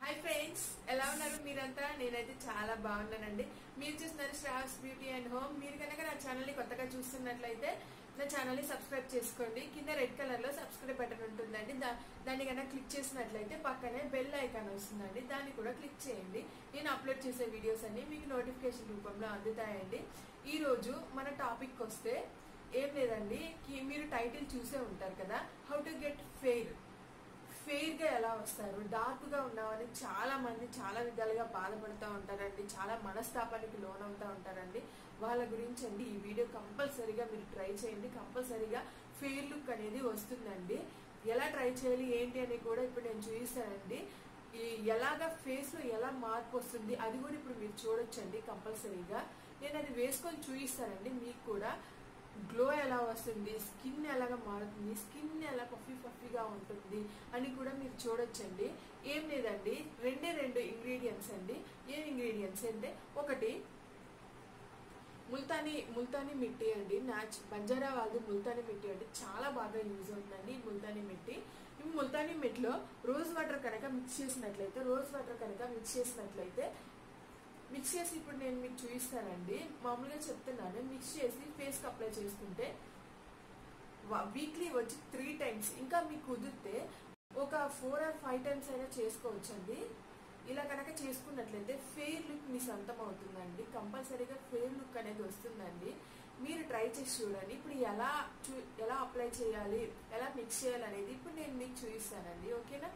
hi friends ఎలా ఉన్నారు మీరంతా నేనైతే చాలా బాగున్నానండి మీరు చూస్తున్నారు శ్రావస్ బ్యూటీ అండ్ హోమ్ మీరు కనుక నా ఛానల్ ని కొత్తగా చూస్తున్నట్లయితే నా ఛానల్ ని సబ్స్క్రైబ్ చేసుకోండి కింద రెడ్ కలర్ లో సబ్స్క్రైబ్ బటన్ ఉంటుందండి దా- దాన్ని కనుక క్లిక్ చేసినట్లయితే పక్కనే బెల్ ఐకాన్ వస్తుందండి దాన్ని కూడా క్లిక్ చేయండి నేను అప్లోడ్ చేసే వీడియోస్ అన్ని మీకు నోటిఫికేషన్ రూపంలో అందుతాయండి ఈ రోజు మన టాపిక్ వస్తే ఏం లేదండి కి- మీరు టైటిల్ చూసే ఉంటారు కదా how to get fair fair గా ఎలా వస్తారు డార్క్ గా ఉన్నామని చాలా మంది చాలా విధాలుగా బాధపడుతూ ఉంటారండి చాలా మనస్తాపానికి లోనవుతూ ఉంటారండి వాళ్ళ గురించి అండి ఈ వీడియో కంపల్సరీగా మీరు ట్రై చేయండి కంపల్సరీగా ఫెయిర్ లుక్ అనేది వస్తుందండి ఎలా ట్రై చేయాలి ఏంటి అని కూడా ఇప్పుడు నేను చూపిస్తానండి ఈ ఎలాగ ఫేస్ లో ఎలా మార్పు వస్తుంది అది కూడా ఇప్పుడు మీరు చూడొచ్చండి కంపల్సరీగా నేను అది వేసుకొని చూపిస్తానండి మీకు కూడా గ్లో ఎలా వస్తుంది స్కిన్ ఎలాగా మారుతుంది స్కిన్ ఎలా పఫీ పఫీగా ఉంటుంది అని కూడా మీరు చూడొచ్చండి ఏం లేదండి రెండే రెండు ఇంగ్రీడియంట్స్ అండి ఏం ఇంగ్రీడియంట్స్ అంటే ఒకటి ముల్తానీ ముల్తానీ మిట్టి అండి నాచ్ బంజారా వాళ్ళది ముల్తానీ మిట్టి అండి చాలా బాగా యూజ్ అవుతుందండి ఈ ముల్తానీ మిట్టి ఈ ముల్తానీ మిట్లో రోజ్ వాటర్ కనుక మిక్స్ చేసినట్లయితే రోజ్ వాటర్ కనుక మిక్స్ చేసినట్లయితే మిక్స్ చేసి ఇప్పుడు నేను మీకు చూపిస్తానండి మామూలుగా చెప్తున్నాను మిక్స్ చేసి ఫేస్కి అప్లై చేసుకుంటే వీక్లీ వచ్చి త్రీ టైమ్స్ ఇంకా మీకు కుదిరితే ఒక ఫోర్ ఆర్ ఫైవ్ టైమ్స్ అయినా చేసుకోవచ్చండి ఇలా కనుక చేసుకున్నట్లయితే ఫెయిర్ లుక్ మీ సొంతం అవుతుందండి కంపల్సరీగా ఫెయిర్ లుక్ అనేది వస్తుందండి మీరు ట్రై చేసి చూడండి ఇప్పుడు ఎలా చూ ఎలా అప్లై చేయాలి ఎలా మిక్స్ చేయాలి అనేది ఇప్పుడు నేను మీకు చూపిస్తానండి ఓకేనా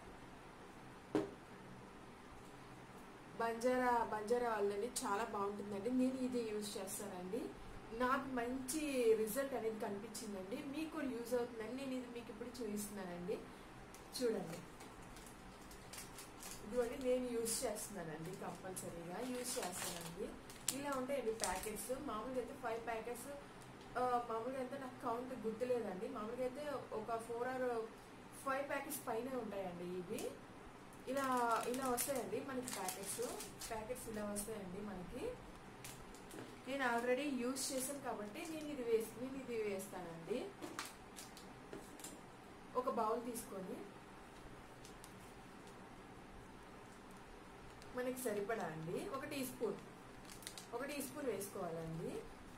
బంజారా బంజారా వాళ్ళని చాలా బాగుంటుందండి నేను ఇది యూజ్ చేస్తానండి నాకు మంచి రిజల్ట్ అనేది కనిపించిందండి మీకు కూడా యూజ్ అవుతుందని నేను ఇది మీకు ఇప్పుడు చూపిస్తున్నానండి చూడండి ఇదిగోండి నేను యూజ్ చేస్తున్నానండి కంపల్సరీగా యూజ్ చేస్తానండి ఇలా ఉంటాయండి ప్యాకెట్స్ మామూలుగా అయితే ఫైవ్ ప్యాకెట్స్ మామూలుగా అయితే నాకు కౌంట్ గుర్తులేదండి మామూలుగా అయితే ఒక ఫోర్ ఆర్ ఫైవ్ ప్యాకెట్స్ పైన ఉంటాయండి ఇవి ఇలా ఇలా వస్తాయండి మనకి ప్యాకెట్స్ ప్యాకెట్స్ ఇలా వస్తాయండి మనకి నేను ఆల్రెడీ యూజ్ చేశాను కాబట్టి నేను ఇది వేసి నేను ఇది వేస్తానండి ఒక బౌల్ తీసుకొని మనకి సరిపడా అండి ఒక టీ స్పూన్ ఒక టీ స్పూన్ వేసుకోవాలండి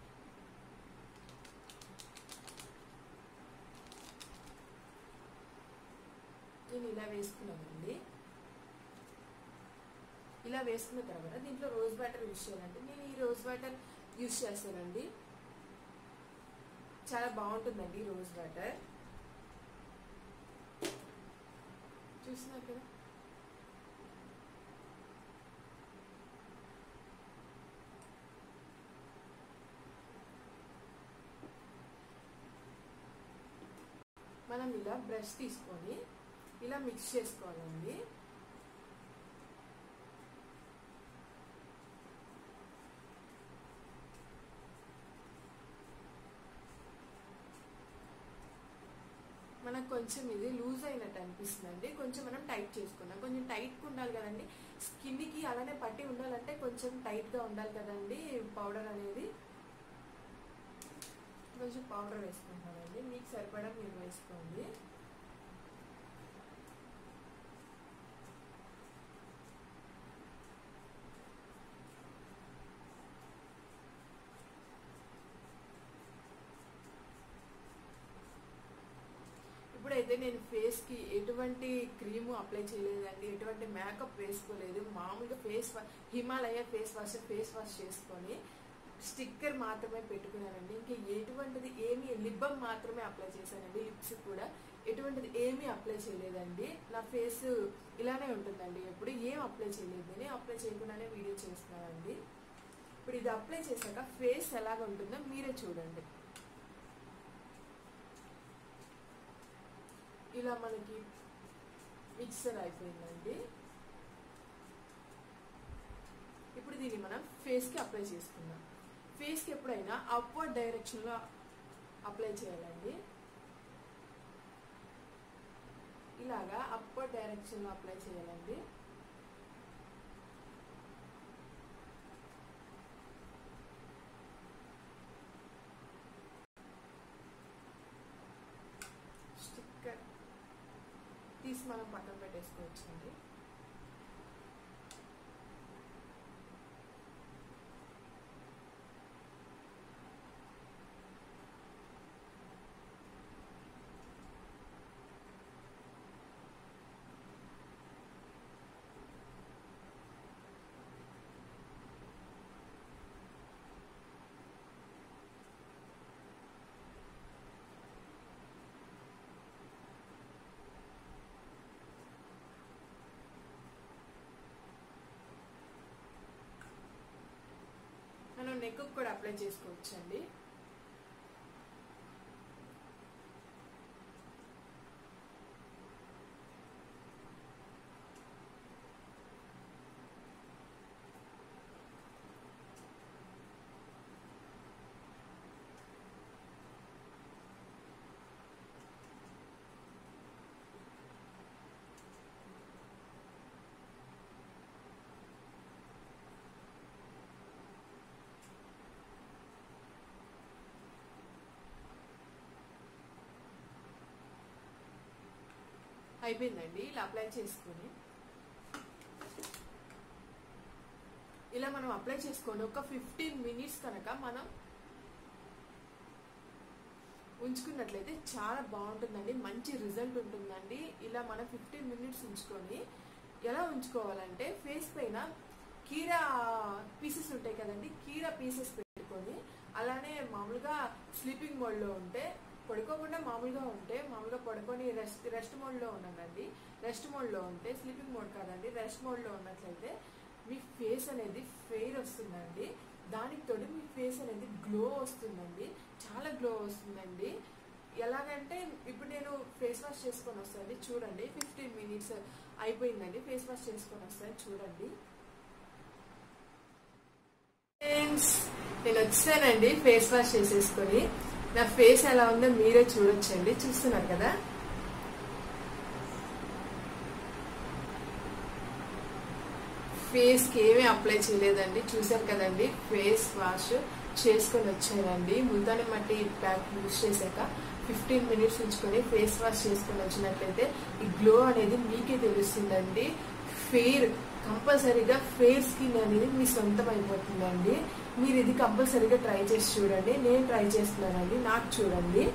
నేను ఇలా వేసుకున్నానండి ఇలా వేసుకున్న తర్వాత దీంట్లో రోజ్ వాటర్ యూజ్ చేయాలండి నేను ఈ రోజ్ వాటర్ యూజ్ చేస్తానండి చాలా బాగుంటుందండి ఈ రోజ్ వాటర్ చూస్తున్నారు కదా మనం ఇలా బ్రష్ తీసుకొని ఇలా మిక్స్ చేసుకోవాలండి మనకు కొంచెం ఇది లూజ్ అయినట్టు అనిపిస్తుందండి కొంచెం మనం టైట్ చేసుకుందాం కొంచెం టైట్గా ఉండాలి కదండి స్కిన్కి అలానే పట్టి ఉండాలంటే కొంచెం టైట్గా ఉండాలి కదండి పౌడర్ అనేది కొంచెం పౌడర్ వేసుకుంటానండి మీకు సరిపడా మీరు వేసుకోండి ఇప్పుడైతే నేను ఫేస్ కి ఎటువంటి క్రీము అప్లై చేయలేదండి ఎటువంటి మేకప్ వేసుకోలేదు మామూలుగా face Himalaya face wash face wash చేసుకొని స్టిక్కర్ మాత్రమే పెట్టుకున్నానండి ఇంకా ఎటువంటిది ఏమి లిబ్బం మాత్రమే అప్లై చేశానండి లిప్స్ కూడా ఎటువంటిది ఏమీ అప్లై చేయలేదండి నా ఫేస్ ఇలానే ఉంటుందండి ఎప్పుడు ఏం అప్లై చేయలేదు నేను అప్లై చేయకుండానే వీడియో చేస్తున్నానండి ఇప్పుడు ఇది అప్లై చేశాక ఫేస్ ఎలాగ ఉంటుందో మీరే చూడండి ఇలా మనకి మిక్సర్ అయిపోయిందండి ఇప్పుడు దీన్ని మనం ఫేస్కి అప్లై చేసుకుందాం ఫేస్కి ఎప్పుడైనా అప్వర్డ్ డైరెక్షన్లో అప్లై చేయాలండి ఇలాగా అప్వర్డ్ డైరెక్షన్లో అప్లై చేయాలండి స్టిక్కర్ తీసి మనం పక్కన పెట్టేసుకోవచ్చండి నెక్ కూడా అప్లై చేసుకోవచ్చు అండి అయిపోయిందండి ఇలా అప్లై చేసుకొని ఇలా మనం అప్లై చేసుకొని ఒక ఫిఫ్టీన్ మినిట్స్ కనుక మనం ఉంచుకున్నట్లయితే చాలా బాగుంటుందండి మంచి రిజల్ట్ ఉంటుందండి ఇలా మనం ఫిఫ్టీన్ మినిట్స్ ఉంచుకొని ఎలా ఉంచుకోవాలంటే ఫేస్ పైన కీరా పీసెస్ ఉంటాయి కదండి కీరా పీసెస్ పెట్టుకొని అలానే మామూలుగా స్లీపింగ్ మోడ్లో ఉంటే పడుకోకుండా మామూలుగా ఉంటే మామూలుగా పడుకొని రెస్ట్ రెస్ట్ మోడ్లో ఉన్నానండి రెస్ట్ మోడ్లో ఉంటే స్లీపింగ్ మోడ్ కాదండి రెస్ట్ మోడ్లో ఉన్నట్లయితే మీ ఫేస్ అనేది ఫెయిర్ వస్తుందండి దానికి తోడు మీ ఫేస్ అనేది గ్లో వస్తుందండి చాలా గ్లో వస్తుందండి ఎలాగంటే ఇప్పుడు నేను ఫేస్ వాష్ చేసుకొని వస్తానండి చూడండి ఫిఫ్టీన్ మినిట్స్ అయిపోయిందండి ఫేస్ వాష్ చేసుకొని వస్తాను చూడండి ఫ్రెండ్స్ నేను వచ్చానండి ఫేస్ వాష్ చేసేసుకొని నా ఫేస్ ఎలా ఉందో మీరే చూడొచ్చండి చూస్తున్నారు కదా ఫేస్ కి ఏమీ అప్లై చేయలేదండి చూసారు కదండి ఫేస్ వాష్ చేసుకొని వచ్చానండి ముల్తాని మట్టి ప్యాక్ యూజ్ చేశాక ఫిఫ్టీన్ మినిట్స్ ఉంచుకొని ఫేస్ వాష్ చేసుకొని వచ్చినట్లయితే ఈ గ్లో అనేది మీకే తెలుస్తుందండి ఫెయిర్ కంపల్సరీగా ఫెయిర్ స్కిన్ అనేది మీ సొంతం అయిపోతుందండి మీరు ఇది కంపల్సరీగా ట్రై చేసి చూడండి నేను ట్రై చేస్తున్నానండి నాకు చూడండి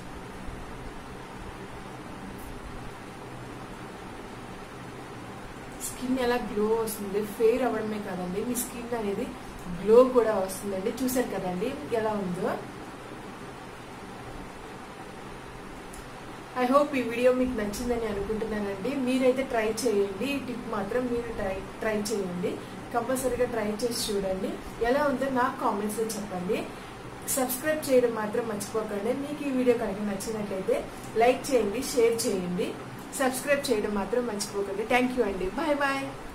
స్కిన్ ఎలా గ్లో వస్తుంది ఫెయిర్ అవ్వడమే కాదండి మీ స్కిన్ అనేది గ్లో కూడా వస్తుందండి చూసారు కదండి ఎలా ఉందో ఐ హోప్ ఈ వీడియో మీకు నచ్చిందని అనుకుంటున్నానండి మీరైతే ట్రై చేయండి ఈ టిప్ మాత్రం మీరు ట్రై ట్రై చేయండి కంపల్సరీగా ట్రై చేసి చూడండి ఎలా ఉందో నాకు కామెంట్స్లో చెప్పండి సబ్స్క్రైబ్ చేయడం మాత్రం మర్చిపోకండి మీకు ఈ వీడియో కనుక నచ్చినట్లయితే లైక్ చేయండి షేర్ చేయండి సబ్స్క్రైబ్ చేయడం మాత్రం మర్చిపోకండి థ్యాంక్ యూ అండి బాయ్ బాయ్